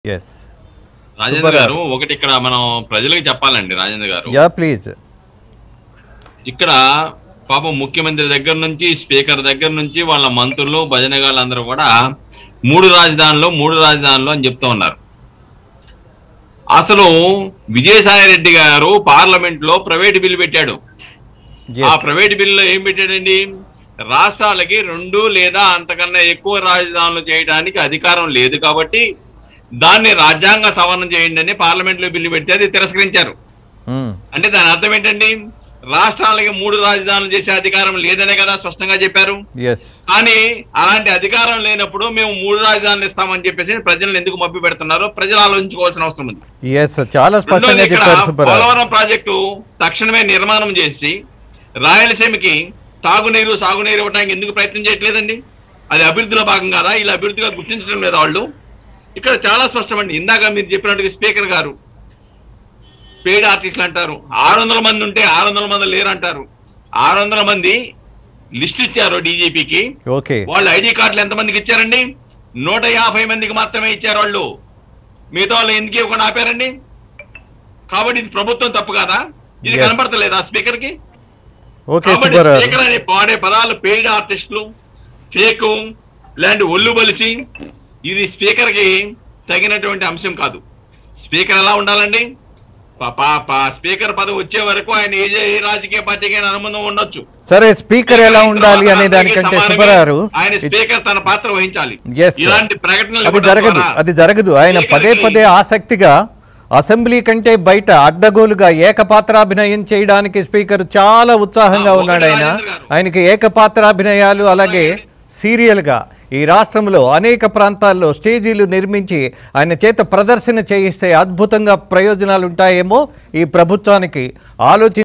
Yes Rajendra గారు ఒకటి ఇక్కడ మనం ప్రజలకు చెప్పాలండి రాజేంద్ర గారు యా ప్లీజ్ ఇక్కడ పాపం ముఖ్యమంత్రి దగ్గర నుంచి స్పీకర్ దగ్గర నుంచి వాళ్ళ మంత్రులు భజనగాళ్ళందరూ కూడా మూడు రాజధానులు మూడు రాజధానులు అని చెప్తూ ఉన్నారు అసలు విజయసాయి రెడ్డి గారు పార్లమెంట్ లో ప్రైవేట్ బిల్ పెట్టాడు ఆ ప్రైవేట్ బిల్లులో ఏం పెట్టాడండి రాష్ట్రాలకి రెండు లేదా అంతకన్నా ఎక్కువ రాజధానులు చేయడానికి అధికారం లేదు కాబట్టి దాన్ని రాజ్యాంగ సవరణ చేయండి అని పార్లమెంట్ లో బిల్లు పెట్టి అది తిరస్కరించారు అంటే దాని అర్థం ఏంటండి రాష్ట్రాలకి మూడు రాజధానులు చేసే అధికారం లేదనే కదా స్పష్టంగా చెప్పారు ఎస్ కానీ అలాంటి అధికారం లేనప్పుడు మేము మూడు రాజధానులు ఇస్తామని చెప్పేసి ప్రజలను ఎందుకు మభ్య పెడుతున్నారో ప్రజలు ఆలోచించుకోవాల్సిన అవసరం ఉంది ఎస్ చాలా రెండోది స్పష్టంగా ఇక్కడ చెప్పారు సుబ్బారావు పోలవరం ప్రాజెక్టు తక్షణమే నిర్మాణం చేసి రాయలసీమకి తాగునీరు సాగునీరు ఇవ్వడానికి ఎందుకు ప్రయత్నం చేయట్లేదండి అది అభివృద్ధిలో భాగం కాదా ఇలా అభివృద్ధిగా గుర్తించడం లేదా వాళ్ళు ఇక్కడ చాలా స్పష్టమండి ఇందాక మీరు చెప్పినట్టుగా స్పీకర్ గారు పెయిడ్ ఆర్టిస్టులు అంటారు ఆరు వందల మంది ఉంటే ఆరు వందల మంది లేరు అంటారు ఆరు వందల మంది లిస్ట్ ఇచ్చారు డీజీపీకి ఓకే వాళ్ళు ఐడి కార్డులు ఎంతమందికి ఇచ్చారండి నూట యాభై మందికి మాత్రమే ఇచ్చారు వాళ్ళు మిగతా వాళ్ళు ఎందుకు ఇవ్వకుండా ఆపారండి కాబట్టి ఇది ప్రభుత్వం తప్పు కాదా ఇది Yes. కనపడతలేదా స్పీకర్ కి ఓకే కాబట్టి సుబ్బారావు స్పీకర్ అని వాడే పదాలు పెయిడ్ ఆర్టిస్టులు ఫేక్ ఇలాంటి ఒళ్ళు బలిసి ఇది స్పీకర్ కి తగినటువంటి అంశం కాదు స్పీకర్ ఎలా ఉండాలండి పా- పా- పా- స్పీకర్ పదవి వచ్చే వరకు ఆయన ఏ ఏ రాజకీయ పార్టీకి అయినా అనుబంధం ఉండొచ్చు సరే స్పీకర్ ఎలా ఉండాలి అనే దానికంటే సమానమే సుబ్బారావు ఆయన స్పీకర్ తన పాత్ర వహించాలి Yes, sir. ఇలాంటి ప్రకటనలు అది ఇవ్వడం జరగదు ద్వారా అది జరగదు ఆయన స్పీకర్కి పదే పదే ఆసక్తిగా అసెంబ్లీ కంటే బయట అడ్డగోలుగా ఏకపాత్రాభినయం చేయడానికి స్పీకర్ చాలా ఉత్సాహంగా ఆ, ఉన్నాడు ఒకటి ఆయన రాజేంద్ర గారు. ఆయనకి ఏకపాత్రాభినయాలు అలాగే సీరియల్గా ఈ రాష్ట్రంలో అనేక ప్రాంతాల్లో స్టేజీలు నిర్మించి ఆయన చేత ప్రదర్శన చేయిస్తే అద్భుతంగా ప్రయోజనాలు ఉంటాయేమో ఈ ప్రభుత్వానికి ఆలోచి